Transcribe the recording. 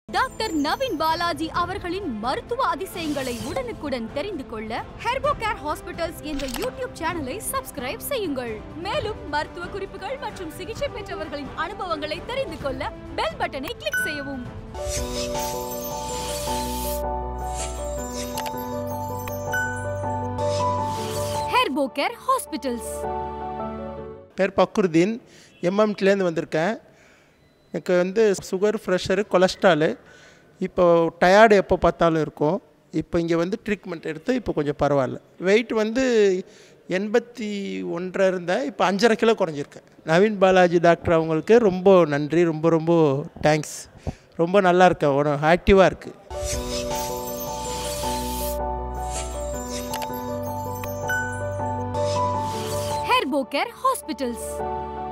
doctor Naveen Balaji அவர்களின் மருத்துவ அதிசயங்களை உடனுக்குடன் தெரிந்து கொள்ள ஹெர்போ கேர் ஹாஸ்பிட்டல்ஸ் என்ற யூடியூப் சேனலை சப்ஸ்கிரைப் செய்யுங்கள் மேலும் மருத்துவ குறிப்புகள் மற்றும் சிகிச்சை பெற்றவர்களின் அனுபவங்களை தெரிந்து கொள்ள பெல் பட்டனை கிளிக் செய்யவும் ஹெர்போ கேர் ஹாஸ்பிட்டல்ஸ் பேர் பக்ருதீன் எம்எம்டிலேருந்து வந்திருக்கேன் எனக்கு வந்து சுகர் ப்ரெஷரு கொலஸ்ட்ராலு இப்போ டயர்டு எப்போ பார்த்தாலும் இருக்கும் இப்போ இங்கே வந்து ட்ரீட்மெண்ட் எடுத்து இப்போ கொஞ்சம் பரவாயில்ல வெயிட் வந்து எண்பத்தி ஒன்றரை இருந்தேன் இப்போ அஞ்சரை கிலோ குறைஞ்சிருக்கேன் நவீன் பாலாஜி டாக்டர் அவங்களுக்கு ரொம்ப நன்றி ரொம்ப ரொம்ப தேங்க்ஸ் ரொம்ப நல்லா இருக்கேன் உடம்பு ஆக்டிவாக இருக்குது ஹெர்போ கேர் ஹாஸ்பிட்டல்ஸ்